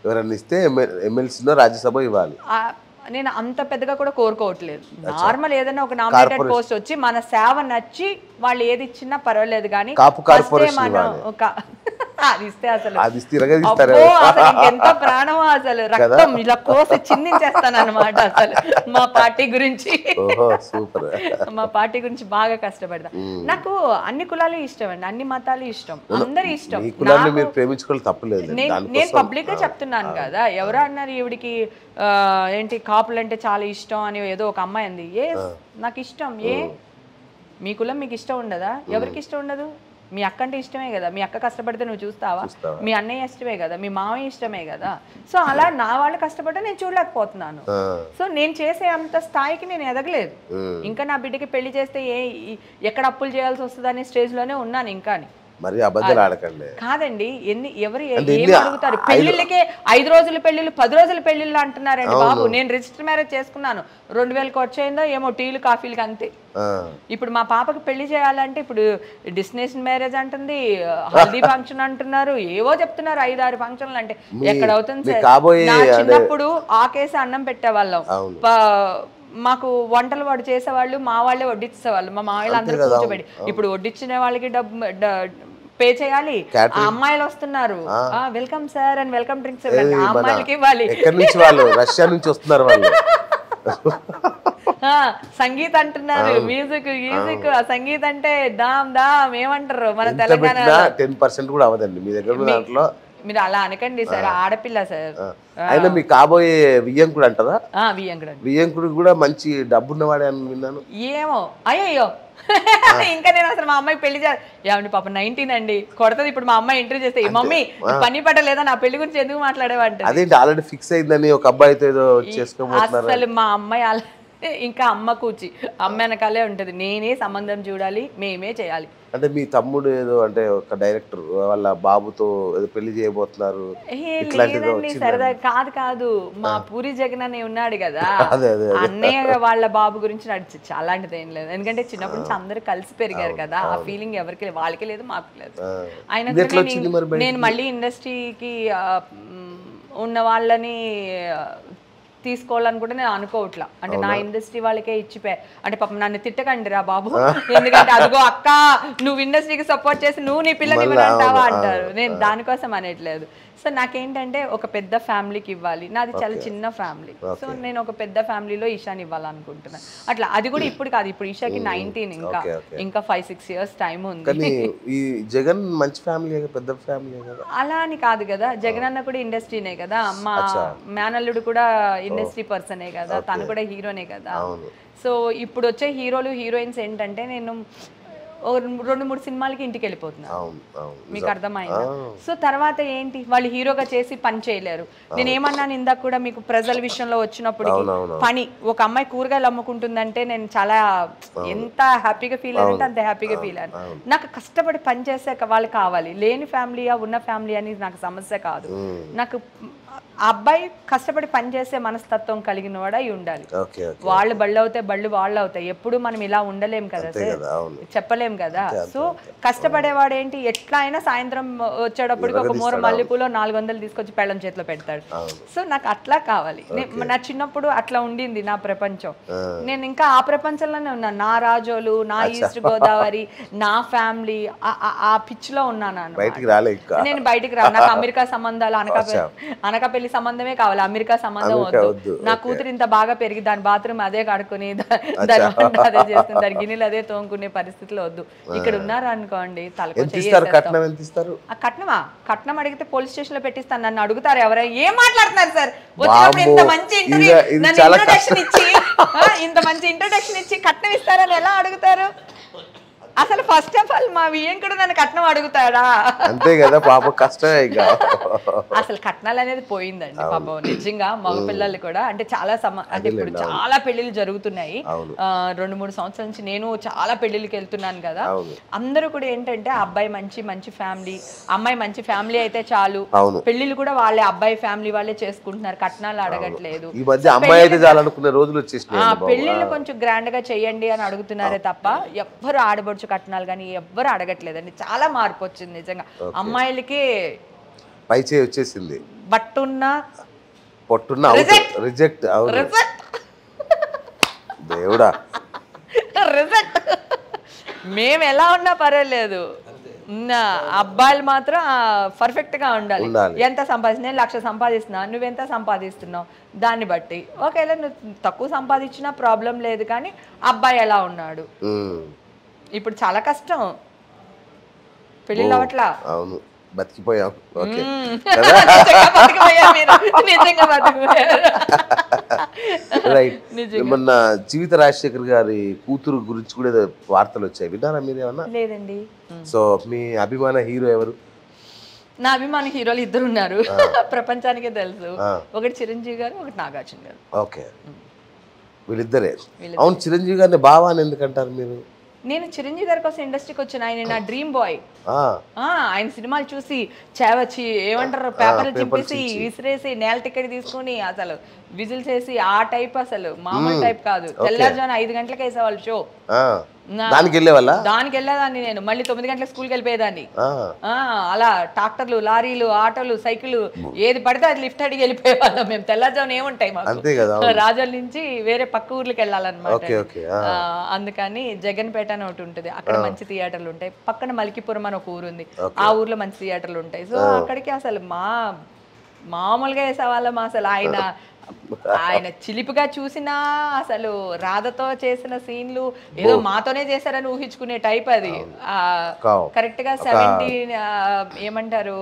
ఎవరైనా ఇస్తే ఎమ్మెల్సీనో రాజ్యసభ ఇవ్వాలి ఆ, నేను అంత పెద్దగా కూడా కోరుకోవట్లేదు నార్మల్ ఏదైనా ఒక నామినేటెడ్ పోస్ట్ వచ్చి మన సేవ నచ్చి వాళ్ళు ఏది ఇచ్చినా పర్వాలేదు కానీ కాపు first ఏ కార్పొరేషన్ మనం ఇవ్వాలి. ఒక అది ఇస్తే అసలు అది స్థిరంగా తీస్తారు అబ్బో, అసలు ఇంకెంత ప్రాణమో అసలు రక్తం ఇలా కోసి చిందించేస్తాను అనమాట అసలు మా పార్టీ గురించి ఓహో సూపర్ మా పార్టీ గురించి బాగా కష్టపడతా నాకు అన్ని కులాలు ఇష్టం అండి అన్ని మతాలు ఇష్టం అందరి ఇష్టం మీ కులాన్ని నాకు- మీరు ప్రేమించుకోవాలి తప్పలేదు నేను నేను దానికోసం పబ్లిక్ గా చెప్తున్నాను కదా ఎవరో అన్నారు ఈవిడికి ఆ, ఏంటి కాపులు అంటే చాలా ఇష్టం అని ఏదో ఒక అమ్మాయి అంది ఏ నాకు ఇష్టం ఏ మీ కులం మీకు ఇష్టం ఉండదా ఎవరికి ఇష్టం ఉండదు మీ అక్క అంటే ఇష్టమే కదా మీ అక్క కష్టపడితే నువ్వు చూస్తావా చూస్తావా? మీ అన్నయ్య ఇష్టమే కదా మీ మామయ్య ఇష్టమే కదా సో అలా నా వాళ్ళు కష్టపడితే నేను చూడలేకపోతున్నాను ఆ, సో నేను చేసే అంత స్థాయికి నేను ఎదగలేదు ఉమ్. ఇంకా నా బిడ్డకి పెళ్లి చేస్తే ఏ ఈ- ఎక్కడ అప్పులు చేయాల్సి వస్తుంది అనే స్టేజ్లోనే ఉన్నాను ఇంకా మరి అబద్ధాలు ఆడకండి కాదండి ఎన్ని ఎవరు ఏ- అంటే ఏం ఇన్ని అడుగుతారు పెళ్లిళ్ళకే ఐదు రోజుల పెళ్లిళ్ళు పది రోజుల పెళ్లిళ్ళు అంటున్నారండి బాబు నేను రిజిస్టర్ మ్యారేజ్ చేసుకున్నాను రెండు వేలకు వచ్చేయిందో ఏమో టీలు కాఫీలకి అంతే ఆ, ఇప్పుడు మా పాపకి పెళ్లి చేయాలంటే ఇప్పుడు డెస్టినేషన్ మ్యారేజ్ అంటుంది హల్దీ ఫంక్షన్ అంటున్నారు ఏవో చెప్తున్నారు ఐదు ఆరు ఫంక్షన్లు అంటే ఎక్కడ అవుతుంది మీ సార్ కాబోయే నా అదే- చిన్నప్పుడు ఆకేసి అన్నం పెట్టేవాళ్ళం అవును. ప- మాకు వంటలు వాడు చేసేవాళ్ళు మా వాళ్ళే వడ్డించేవాళ్ళు మా మామయ్యలు అందరూ కదా, కూర్చోబెట్టి ఇప్పుడు వడ్డించిన వాళ్ళకి డబ్బు డ- పే చేయాలి ఆ అమ్మాయిలు వస్తున్నారు welcome sir and welcome drinks ఆ మన- అమ్మాయిలకి ఇవ్వాలి ఎక్కడి నుంచి వాళ్ళు రష్యా నుంచి వస్తున్నారు వాళ్ళు ఆ, సంగీత్ అంటున్నారు మ్యూజిక్ మ్యూజిక్ ఆ సంగీత్ అంటే దామ్ దామ్ ఏమంటారు మన ఎంత తెలంగాణ పెట్టినా టెన్ పర్సెంట్ కూడా అవ్వదండి మీ దగ్గర ఉన్న దాంట్లో మీరు అలా అనకండి సార్ ఆడపిల్ల సార్ అయినా మీ కాబోయే వియ్యంకుడు అంటారా ఆ వియంకుడు వియ్యంకుడు కూడా మంచి డబ్బున్నవాడే అని విన్నాను ఏమో అయ్యయ్యో ఇంకా నేను అసలు మా అమ్మాయి పెళ్లి చే ఏమండి పాప నైన్టీన్ అండి కొడతది ఇప్పుడు మా అమ్మాయి ఇంటర్వ్యూ చేస్తే "ఈ మమ్మీ పని పట్టలేదా నా పెళ్లి గురించి ఎందుకు మాట్లాడేవంట అదేంటి ఆల్రెడీ ఫిక్స్ అయిందని ఒక అబ్బాయితో ఏదో చేసుకోబోతున్నారు అసలు మా అమ్మాయి అలా ఇంకా అమ్మ కూచి అమ్మ వెనకాలే ఉంటది నేనే సంబంధం చూడాలి మేమే చేయాలి అంటే మీ తమ్ముడు ఏదో అంటే ఒక డైరెక్టర్ వాళ్ళ బాబుతో ఏదో పెళ్లి చేయబోతున్నారు ఏ ఇట్లాంటిదో లేదండి వచ్చిందా? సరదా కాదు కాదు మా పూరి జగన్ అని ఉన్నాడు కదా అదే, అదే, అన్నయ్య వాళ్ళ బాబు గురించి నడిచి అలాంటిది ఏం లేదు ఎందుకంటే చిన్నప్పటి నుంచి అందరూ కలిసి పెరిగారు కదా ఆ ఫీలింగ్ ఎవరికి లేదు వాళ్ళకి లేదు మాకు లేదు ఆ. ఆయన ఇది కూడా ఎట్లా నేను- వచ్చింది మరి బయటికి? నేను మళ్ళీ ఇండస్ట్రీకి ఉన్న వాళ్ళని ఆ, తీసుకోవాలని కూడా నేను అనుకోవట్లా అంటే నా ఇండస్ట్రీ వాళ్ళకే ఇచ్చిపోయా అంటే పాపం నన్ను తిట్టకండి రా బాబు ఎందుకంటే అదిగో అక్క నువ్వు ఇండస్ట్రీకి సపోర్ట్ చేసి నువ్వు నీ పిల్లని మళ్ళా అంటావా అవును, అంటారు నేను దానికోసం అనట్లేదు సో నాకేంటంటే ఒక పెద్ద ఫ్యామిలీకి ఇవ్వాలి నాది చాలా చిన్న ఫ్యామిలీ సో నేను ఒక పెద్ద ఫ్యామిలీలో ఈషాని ఇవ్వాలనుకుంటున్నాను అట్లా అది కూడా ఇప్పుడు కాదు ఇప్పుడు ఈషాకి నైన్టీన్ ఇంకా ఓకే, ఓకే. ఇంకా ఫైవ్ సిక్స్ ఇయర్స్ టైం ఉంది కానీ ఈ జగన్ మంచి ఫ్యామిలీ పెద్ద ఫ్యామిలీ కదా అలా అని కాదు కదా జగన్ అన్న కూడా ఇండస్ట్రీనే కదా మా మేనల్లుడు కూడా ఇండస్ట్రీ పర్సనే కదా తను కూడా హీరోనే కదా అవును సో ఇప్పుడు వచ్చే హీరోలు హీరోయిన్స్ ఏంటంటే నేను ఓ రెండు మూడు సినిమాలకి ఇంటికి వెళ్ళిపోతున్నాను అవును అవును మీకు అర్థమైందా సో తర్వాత ఏంటి వాళ్ళు హీరోగా చేసి పని చేయలేరు నేను ఏమన్నాను ఇందాక కూడా మీకు ప్రజల విషయంలో వచ్చినప్పటికి అవునవును. పని ఒక అమ్మాయి కూరగాయలు అమ్ముకుంటుందంటే నేను చాలా ఎంత హ్యాపీగా ఫీల్ అయ్యానంటే అంత హ్యాపీగా ఫీల్ అయ్యాను నాకు కష్టపడి పని చేసాక వాళ్ళు కావాలి లేని ఫ్యామిలీయా ఉన్న ఫ్యామిలీ అని నాకు సమస్య కాదు నాకు ఆ అబ్బాయి కష్టపడి పని చేసే మనస్తత్వం కలిగిన వాడు అయి ఉండాలి ఓకే ఓకే వాళ్ళు బళ్ళు అవుతాయి బళ్ళు వాళ్ళు అవుతాయి ఎప్పుడు మనం ఇలా ఉండలేం కదా సార్ కదా అవును చెప్పలేం కదా సో కష్టపడేవాడు ఏంటి ఎట్లా అయినా సాయంత్రం వచ్చేటప్పటికి ఒక మూర మల్లెపూలో నాలుగు వందలు తీసుకొచ్చి పెళ్ళం చేతిలో పెడతాడు సో నాకు అట్లా కావాలి నే- నా చిన్నప్పుడు అట్లా ఉండింది నా ప్రపంచం నేను ఇంకా ఆ ప్రపంచంలోనే ఉన్నాను నా రాజోలు నా ఈస్ట్ గోదావరి నా ఫ్యామిలీ ఆ పిచ్ లో ఉన్నాను అన్నమాట. బయటికి రాలే ఇంకా నేను బయటికి రా నాకు అమెరికా సంబంధాలు అనకాపల్లి అనకాపల్లి సంబంధమే కావాలి అమెరికా సంబంధం అమెరికా వద్దు వద్దు, నా కూతురు ఇంత బాగా పెరిగి దాని బాత్రూమ్ అదే కడుకుని దా- దాని వంట అదే చేస్తుంది దాని గిన్నెలు అదే తోముకునే పరిస్థితిలో వద్దు ఇక్కడ ఉన్నారు అనుకోండి తలకు ఎంత ఇస్తారు కట్నం ఎంత ఇస్తారు ఆ కట్నమా కట్నం అడిగితే పోలీస్ స్టేషన్ లో పెట్టిస్తాను నన్ను అడుగుతారు ఎవరైనా ఏం మాట్లాడుతున్నారు సార్ వచ్చినప్పుడు ఇంత వామ్మో, మంచి ఇంటర్వ్యూ ఇది- ఇది నన్ను చాలా ఇంట్రొడక్షన్ ఇచ్చి ఆ, ఇంత మంచి ఇంట్రొడక్షన్ ఇచ్చి కట్నం ఇస్తారని ఎలా అడుగుతారు అసలు ఫస్ట్ ఆఫ్ ఆల్ మా వియ్యంకుడు నన్ను కట్నం అడుగుతాడా అంతే కదా పాప కష్టమే ఇక అసలు కట్నాలు అనేది పోయిందండి పాపం నిజంగా మగ పిల్లలు కూడా అంటే చాలా సమ అంటే ఇప్పుడు చాలా పెళ్లిళ్ళు జరుగుతున్నాయి అవును. ఆ, రెండు మూడు సంవత్సరాల నుంచి నేను చాలా పెళ్లిళ్ళకి వెళ్తున్నాను కదా అవును. అందరూ కూడా ఏంటంటే ఆ అబ్బాయి మంచి మంచి ఫ్యామిలీ అమ్మాయి మంచి ఫ్యామిలీ అయితే చాలు అవును. పెళ్లిళ్ళు కూడా వాళ్ళే అబ్బాయి ఫ్యామిలీ వాళ్ళే చేసుకుంటున్నారు కట్నాలు అడగట్లేదు ఈ మధ్య అమ్మాయి అయితే చాలనుకునే రోజులు వచ్చేసినాయి ఆ బాబు. పెళ్లిళ్ళు కొంచెం గ్రాండ్ గా చెయ్యండి అని అడుగుతున్నారే తప్ప ఎవ్వరు ఆడబడుచు కట్నాలు కానీ ఎవ్వరు అడగట్లేదండి చాలా మార్పు వచ్చింది నిజంగా అమ్మాయిలకి పై చేయి వచ్చేసింది బట్టున్న పొట్టున్న రిజెక్ట్ అవును రిజెక్ట్ దేవుడా రిజెక్ట్ మేము ఎలా ఉన్నా పర్వాలేదు నా అబ్బాయిలు మాత్రం పర్ఫెక్ట్ గా ఉండాలి ఉండాలి. ఎంత సంపాదిస్తున్నా నేను లక్ష సంపాదిస్తున్నా నువ్వెంత సంపాదిస్తున్నావు దాన్ని బట్టి ఒకవేళ నువ్వు తక్కువ సంపాదించినా ప్రాబ్లం లేదు కానీ అబ్బాయి ఎలా ఉన్నాడు ఉమ్. ఇప్పుడు చాలా కష్టం పెళ్ళిళ్ళు అవట్లా అవును బతికిపోయాం ఓకే మ్మ్. నిజంగా బతికిపోయారు మీరు. నిజంగా బతికిపోయారు. రైట్ నిజంగా. మొన్న జీవిత రాజశేఖర్ గారి కూతురు గురించి కూడా ఏదో వార్తలు వచ్చాయి విన్నారా మీరు ఏమన్నా లేదండి సో మీ అభిమాన హీరో ఎవరు నా అభిమాన హీరోలు ఇద్దరు ఉన్నారు ప్రపంచానికే తెలుసు ఆ. ఒకటి చిరంజీవి గారు ఒకటి నాగార్జున గారు ఓకే వీళ్ళిద్దరే అవును చిరంజీవి గారిని బావా అని ఎందుకంటారు మీరు నేను చిరంజీవి గారి కోసం ఇండస్ట్రీకి వచ్చిన ఆయన నా డ్రీమ్ బాయ్ ఆ, ఆ ఆయన సినిమాలు చూసి చేవచ్చి ఏమంటారు పేపర్లు చింపేసి విసిరేసి నేల టికెట్ తీసుకొని అసలు విజిల్ చేసి ఆ టైప్ అసలు మామూలు టైప్ కాదు తెల్లారుజామున ఐదు గంటలకు వేసేవాళ్ళు షో ఆ. నా- దానికి వెళ్ళే వాళ్ళ దానికి వెళ్ళేదాన్ని నేను మళ్ళీ తొమ్మిది గంటలకు స్కూల్కి వెళ్ళిపోయేదాన్ని ఆ, అలా ట్రాక్టర్లు లారీలు ఆటోలు సైకిల్ ఏది పడితే అది లిఫ్ట్ అడిగి వెళ్ళిపోయేవాళ్ళం మేము తెల్లారుజామున ఏముంటాయి మాకు అంతే కదా రాజోల నుంచి వేరే పక్క ఊర్లకి వెళ్ళాలన్నమాట ఓకే ఓకే ఆ. ఆ, అందుకని జగన్పేట అని ఒకటి ఉంటుంది అక్కడ మంచి థియేటర్లు ఉంటాయి పక్కన మలికిపురం అని ఒక ఊరు ఉంది ఆ ఊర్లో మంచి థియేటర్లు ఉంటాయి సో అక్కడికి అసలు మా మామూలుగా వేసేవాళ్ళం అసలు ఆయన ఆయన చిలిపిగా చూసినా అసలు రాధతో చేసిన సీన్లు ఏదో మాతోనే చేశారని ఊహించుకునే టైప్ అది కావు. కరెక్ట్ గా సెవెంటీన్ ఏమంటారు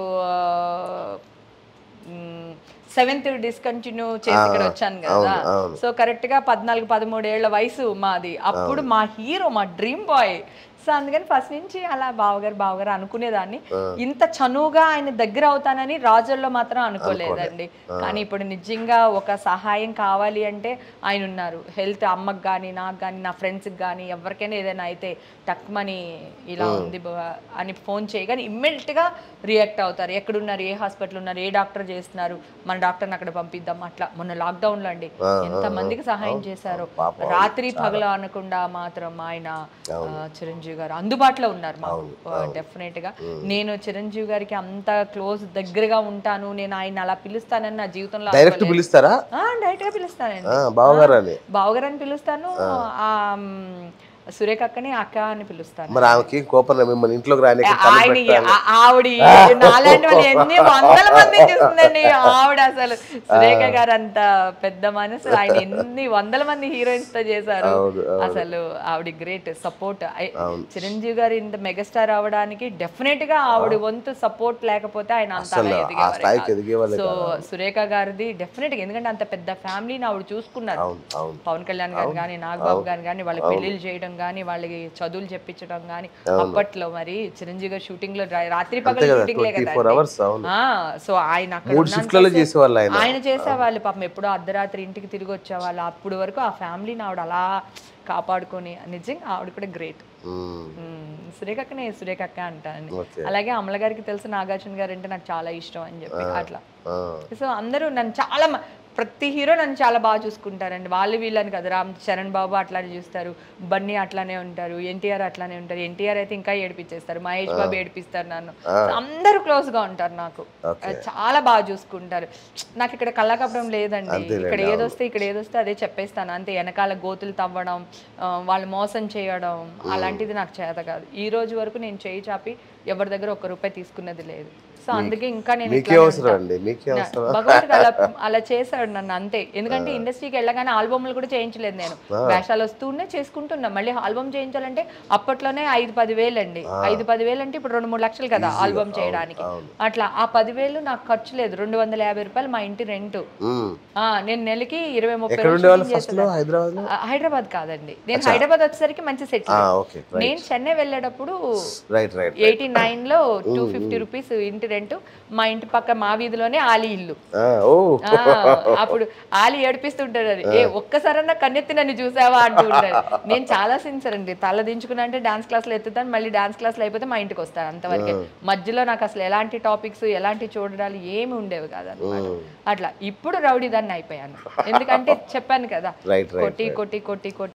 సెవెంత్ డిస్కంటిన్యూ చేసి ఇక్కడ వచ్చాను కదా అవును. సో కరెక్ట్ గా పద్నాలుగు పదమూడేళ్ల వయసు మాది అప్పుడు మా హీరో మా డ్రీమ్ బాయ్ సో అందుకని ఫస్ట్ నుంచి అలా బావగారు బావగారు అనుకునేదాన్ని ఇంత చనువుగా ఆయన దగ్గర అవుతానని రాజుల్లో మాత్రం అనుకోలేదండి కానీ ఇప్పుడు నిజంగా ఒక సహాయం కావాలి అంటే ఆయన ఉన్నారు హెల్త్ అమ్మకి కానీ నాకు కానీ నా ఫ్రెండ్స్కి కానీ ఎవరికైనా ఏదైనా అయితే టక్మని ఇలా ఉంది బావ అని ఫోన్ చేయగానే immediate గా రియాక్ట్ అవుతారు ఎక్కడున్నారు ఏ హాస్పిటల్ ఉన్నారు ఏ డాక్టర్ చేస్తున్నారు మన డాక్టర్ని అక్కడ పంపిద్దాం అట్లా మొన్న లాక్డౌన్ లో అండి ఎంత మందికి సహాయం చేశారు రాత్రి పగల అనకుండా మాత్రం ఆయన ఆ, చిరంజీవి గారు అందుబాటులో ఉన్నారు మాకు డెఫినెట్ గా నేను చిరంజీవి గారికి అంత క్లోజ్ దగ్గరగా ఉంటాను నేను ఆయన అలా పిలుస్తానని నా జీవితంలో డైరెక్ట్ పిలుస్తారా డైరెక్ట్ గా పిలుస్తానండి ఆ, బావగారు అని బావగారు అని పిలుస్తాను ఆ మ్, సురేఖ అక్కని అక్క అని పిలుస్తాను మరి ఆమెకి ఏం కోపం రా, మిమ్మల్ని ఇంట్లోకి రాని ఆయన ఆ- ఆవిడ నాలాంటి వాళ్ళు ఎన్ని వందల మంది చూస్తుందండి ఆవిడ అసలు సురేఖ గారు అంత పెద్ద మనసు ఆయన ఎన్ని వందల మంది హీరోయిన్స్ తో చేశారు అవును, అసలు ఆవిడ గ్రేట్ సపోర్ట్ చిరంజీవి గారు ఇంత మెగాస్టార్ అవడానికి డెఫినెట్ గా ఆవిడ వంతు సపోర్ట్ లేకపోతే ఆయన అంత అలా ఆ ఎదిగేవారే స్థాయికి కాదు. ఎదిగేవాళ్ళే సో సురేఖ గారిది డెఫినెట్ గా ఎందుకంటే అంత పెద్ద ఫ్యామిలీని ఆవిడ చూసుకున్నారు అవును అవును పవన్ కళ్యాణ్ గారు కానీ నాగబాబు గారు కానీ వాళ్ళ పెళ్లిళ్ళు చేయడం కానీ వాళ్ళకి చదువులు చెప్పించడం కానీ అప్పట్లో మరి చిరంజీవి గారు షూటింగ్ లో రా- రాత్రి పగలు షూటింగ్లే ట్వంటీ కదా ఫోర్ అవర్స్ అవును సో ఆయన అక్కడ మూడు షిఫ్ట్లలో చేసేవాళ్ళు ఆయన ఆయన చేసేవాళ్ళు పాపం ఎప్పుడో అర్ధరాత్రి ఇంటికి తిరిగి వచ్చేవాళ్ళు అప్పుడు వరకు ఆ ఫ్యామిలీని ఆవిడ అలా కాపాడుకొని నిజంగా ఆవిడ కూడా గ్రేట్ మ్మ్. సురేఖక్కనే సురేఖక్క అంటాను ఓకే అలాగే అమల గారికి తెలుసు నాగార్జున గారు అంటే నాకు చాలా ఇష్టం అని చెప్పి అట్లా ఆ. సో అందరూ నన్ను చాలా మ- ప్రతి హీరో నన్ను చాలా బాగా చూసుకుంటారండి వాళ్ళు వీళ్ళని కదా రామ్ చరణ్ బాబు అట్లానే చూస్తారు బన్నీ అట్లానే ఉంటారు ఎన్టీఆర్ అట్లానే ఉంటారు ఎన్టీఆర్ అయితే ఇంకా ఏడిపించేస్తారు మహేష్ బాబు ఏడిపిస్తారు నన్ను So అందరూ క్లోజ్ గా ఉంటారు నాకు చాలా బాగా చూసుకుంటారు నాకు ఇక్కడ కళ్ళకపడం లేదండి ఇక్కడ ఏదొస్తే ఇక్కడ ఏదొస్తే అదే చెప్పేస్తాను అంతే వెనకాల గోతులు తవ్వడం ఆ, వాళ్ళు మోసం చేయడం అలాంటిది నాకు చేత కాదు ఈ రోజు వరకు నేను చేయి చాపి ఎవరి దగ్గర ఒక్క రూపాయి తీసుకున్నది లేదు సో అందుకే ఇంకా నేను మీకే ఇట్లానే అవసరం ఉంటా. అండి మీకే అవసరం భగవంతుడు అలా అలా చేశాడు నన్ను అంతే ఎందుకంటే ఇండస్ట్రీకి వెళ్ళగానే ఆల్బమ్లు కూడా చేయించలేదు నేను వేషాలు వస్తూనే చేసుకుంటున్నా మళ్ళీ ఆల్బమ్ చేయించాలంటే అప్పట్లోనే ఐదు పది వేలు అండి ఐదు పది వేలు అంటే ఇప్పుడు రెండు మూడు లక్షలు కదా ఆల్బమ్ చేయడానికి అట్లా ఆ పదివేలు నాకు ఖర్చు లేదు రెండు వందల యాభై రూపాయలు మా ఇంటి రెంట్ మ్మ్. నేను నెలకి ఇరవై ముప్పై ఎక్కడ రోజులు ఉండేవాళ్ళు shooting ఫస్ట్ లో హైదరాబాద్ లో ఆ, హైదరాబాద్ కాదండి నేను హైదరాబాద్ వచ్చేసరికి మంచి సెట్ ఆ, ఓకే నేను చెన్నై వెళ్ళేటప్పుడు రైట్ రైట్ ఎయిటీ నైన్ లో టూ ఫిఫ్టీ రూపీస్ ఇంటి రెంట్ మా ఇంటి పక్క మా వీధిలోనే ఆలి ఇల్లు ఆ, ఓ ఆ, అప్పుడు ఆలి ఏడిపిస్తుంటాడు అది ఏ ఒక్కసారన్నా కన్నెత్తి నన్ను చూసావా అంటూ ఉంటాడు నేను చాలా సిన్సర్ అండి తల దించుకున్నా అంటే డాన్స్ క్లాస్లో ఎత్తుతాను మళ్ళీ డాన్స్ క్లాస్లో అయిపోతే మా ఇంటికి వస్తాను అంతవరకే మధ్యలో నాకు అసలు ఎలాంటి టాపిక్స్ ఎలాంటి చూడాలి ఏమి ఉండేవి కాదన్నమాట అట్లా ఇప్పుడు రౌడీ దాన్ని అయిపోయాను ఎందుకంటే చెప్పాను కదా రైట్ రైట్ కొట్టి కొట్టి కొట్టి కొట్టి